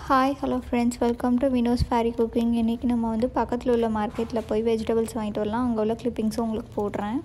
hi hello friends welcome to Vino's fairy cooking இன்றைக்கி நம்ம வந்து பக்கத்தில் உள்ள மார்க்கெட்டில் போய் வெஜிடபிள்ஸ் வாங்கிட்டு வரலாம் அங்கே உள்ள கிளிப்பிங்ஸும் உங்களுக்கு போடுறேன்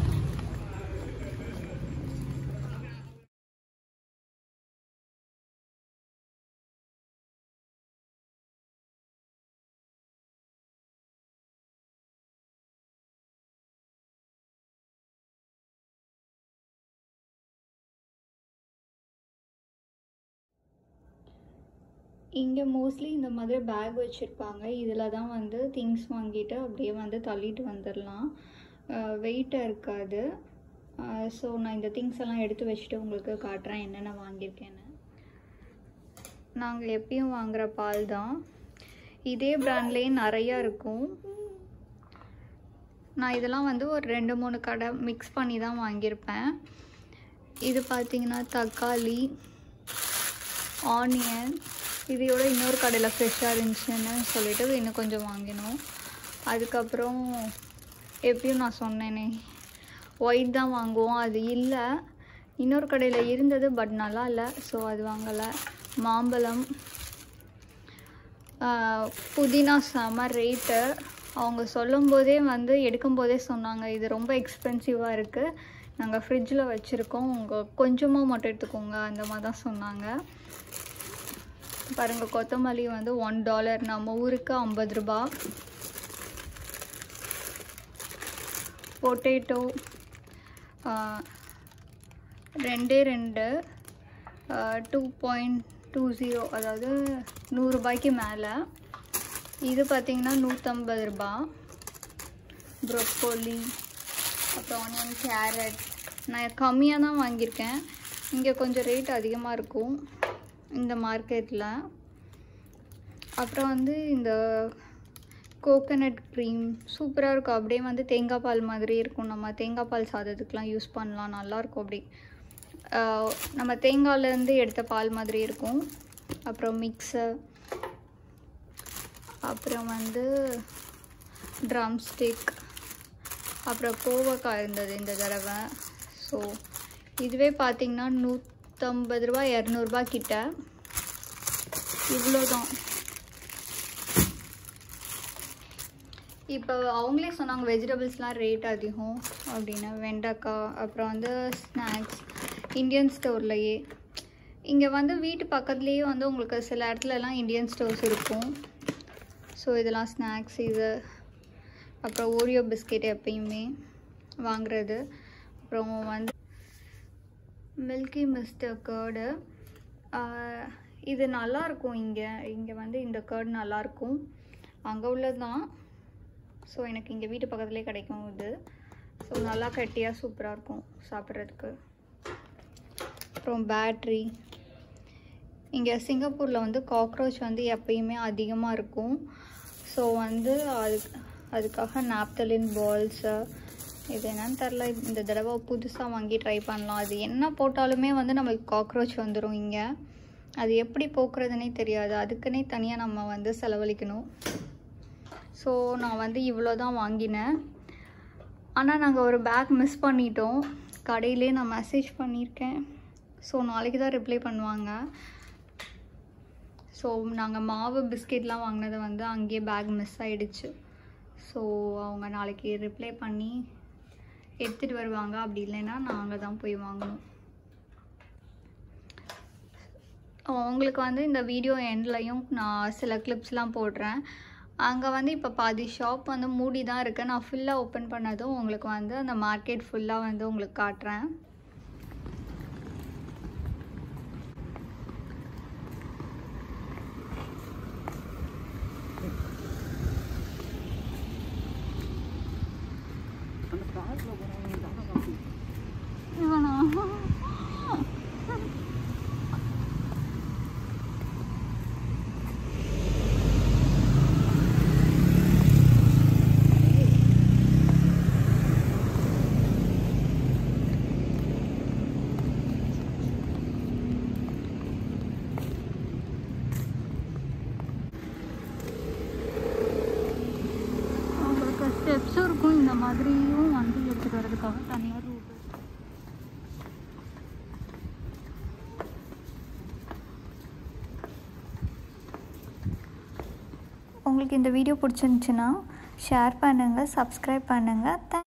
இங்கே மோஸ்ட்லி இந்த மாதிரி பேக் வச்சுருப்பாங்க இதில் தான் வந்து திங்ஸ் வாங்கிட்டு அப்படியே வந்து தள்ளிட்டு வந்துடலாம் வெயிட்டாக இருக்காது ஸோ நான் இந்த திங்ஸ் எல்லாம் எடுத்து வச்சுட்டு உங்களுக்கு காட்டுறேன் என்னென்ன வாங்கியிருக்கேன்னு நாங்கள் எப்பயும் வாங்குகிற பால் தான் இதே ப்ராண்ட்லேயே நிறையா இருக்கும் நான் இதெல்லாம் வந்து ஒரு ரெண்டு மூணு கடை மிக்ஸ் பண்ணி தான் வாங்கியிருப்பேன் இது பார்த்திங்கன்னா தக்காளி ஆனியன் இதையோட இன்னொரு கடையில் ஃப்ரெஷ்ஷாக இருந்துச்சுன்னு சொல்லிட்டு இன்னும் கொஞ்சம் வாங்கினோம் அதுக்கப்புறம் எப்பயும் நான் சொன்னேனே ஒயிட் தான் வாங்குவோம் அது இல்லை இன்னொரு கடையில் இருந்தது பட் நல்லா இல்லை ஸோ அது வாங்கலை மாம்பழம் புதினா செம ரேட்டு அவங்க சொல்லும்போதே வந்து எடுக்கும்போதே சொன்னாங்க இது ரொம்ப எக்ஸ்பென்சிவாக இருக்குது நாங்கள் ஃப்ரிட்ஜில் வச்சுருக்கோம் உங்கள் கொஞ்சமாக மட்டும் எடுத்துக்கோங்க அந்த மாதிரி தான் சொன்னாங்க பாருங்கள் கொத்தமல்லி வந்து ஒன் டாலர் நம்ம ஊருக்கு ஐம்பது ரூபா பொட்டேட்டோ ரெண்டே ரெண்டு டூ பாயிண்ட் டூ ஜீரோ அதாவது நூறுரூபாய்க்கு மேலே இது பார்த்திங்கன்னா நூற்றம்பது ரூபா ப்ரொக்கோலி அப்புறம் ஆனியன் கேரட் நான் கம்மியாக தான் வாங்கியிருக்கேன் இங்கே கொஞ்சம் ரேட் அதிகமாக இருக்கும் இந்த மார்க்கெட்டில் அப்புறம் வந்து இந்த கோகனட் க்ரீம் சூப்பராக இருக்கும் அப்படியே வந்து தேங்காய் பால் மாதிரி இருக்கும் நம்ம தேங்காய் பால் சாதத்துக்கெலாம் யூஸ் பண்ணலாம் நல்லாயிருக்கும் அப்படி நம்ம தேங்காயிலேருந்து எடுத்த பால் மாதிரி இருக்கும் அப்புறம் மிக்சர் அப்புறம் வந்து ட்ரம் ஸ்டிக் அப்புறம் கோவக்காய் இருந்தது இந்த தடவை ஸோ இதுவே பார்த்திங்கன்னா நூற்றம்பது ரூபா இரநூறுபா கிட்ட இவ்வளோதான் இப்போ அவங்களே சொன்னாங்க வெஜிடபிள்ஸ்லாம் ரேட் அதிகம் அப்படின்னு வெண்டைக்காய் அப்புறம் வந்து ஸ்நாக்ஸ் இந்தியன் ஸ்டோர்லையே இங்கே வந்து வீட்டு பக்கத்துலேயே வந்து உங்களுக்கு சில இடத்துலலாம் இந்தியன் ஸ்டோர்ஸ் இருக்கும் ஸோ இதெல்லாம் ஸ்நாக்ஸ் இது அப்புறம் ஓரியோ பிஸ்கெட் எப்பயுமே வாங்குறது அப்புறம் வந்து மில்கி மிஸ்டர் கேர்டு இது நல்லாயிருக்கும் இங்கே இங்கே வந்து இந்த கேர்டு நல்லாயிருக்கும் அங்கே உள்ளது தான் ஸோ எனக்கு இங்கே வீட்டு பக்கத்துலேயே கிடைக்கும் இது ஸோ நல்லா கட்டியாக சூப்பராக இருக்கும் சாப்பிட்றதுக்கு அப்புறம் பேட்ரி இங்கே சிங்கப்பூரில் வந்து காக்ரோச் வந்து எப்பயுமே அதிகமாக இருக்கும் ஸோ வந்து அதுக்கு அதுக்காக நாப்தலின் பால்ஸு இது என்னன்னு தெரில இந்த தடவை புதுசாக வாங்கி ட்ரை பண்ணலாம் அது என்ன போட்டாலுமே வந்து நம்மளுக்கு காக்ரோச் வந்துடும் இங்கே அது எப்படி போக்குறதுனே தெரியாது அதுக்குன்னே தனியாக நம்ம வந்து செலவழிக்கணும் ஸோ நான் வந்து இவ்வளோ தான் வாங்கினேன் ஆனால் நாங்கள் ஒரு பேக் மிஸ் பண்ணிட்டோம் கடையிலே நான் மெசேஜ் பண்ணியிருக்கேன் ஸோ நாளைக்கு தான் ரிப்ளை பண்ணுவாங்க ஸோ நாங்கள் மாவு பிஸ்கெட்லாம் வாங்கினது வந்து அங்கேயே பேக் மிஸ் ஆகிடுச்சு ஸோ அவங்க நாளைக்கு ரிப்ளை பண்ணி எடுத்துகிட்டு வருவாங்க அப்படி இல்லைன்னா நாங்கள் தான் போய் வாங்கணும் உங்களுக்கு வந்து இந்த வீடியோ எண்ட்லையும் நான் சில கிளிப்ஸ்லாம் போடுறேன் அங்கே வந்து இப்போ பாதி ஷாப் வந்து மூடி தான் இருக்குது நான் ஃபுல்லாக ஓப்பன் பண்ணதும் உங்களுக்கு வந்து அந்த மார்க்கெட் ஃபுல்லாக வந்து உங்களுக்கு காட்டுறேன் ஸ்டெப்ஸும் இருக்கும் இந்த மாதிரியும் வண்டி எடுத்துகிட்டு வர்றதுக்காக தனியாக ரூட் உங்களுக்கு இந்த வீடியோ பிடிச்சிருந்துச்சின்னா ஷேர் பண்ணுங்கள் சப்ஸ்கிரைப் பண்ணுங்கள் தேங்க்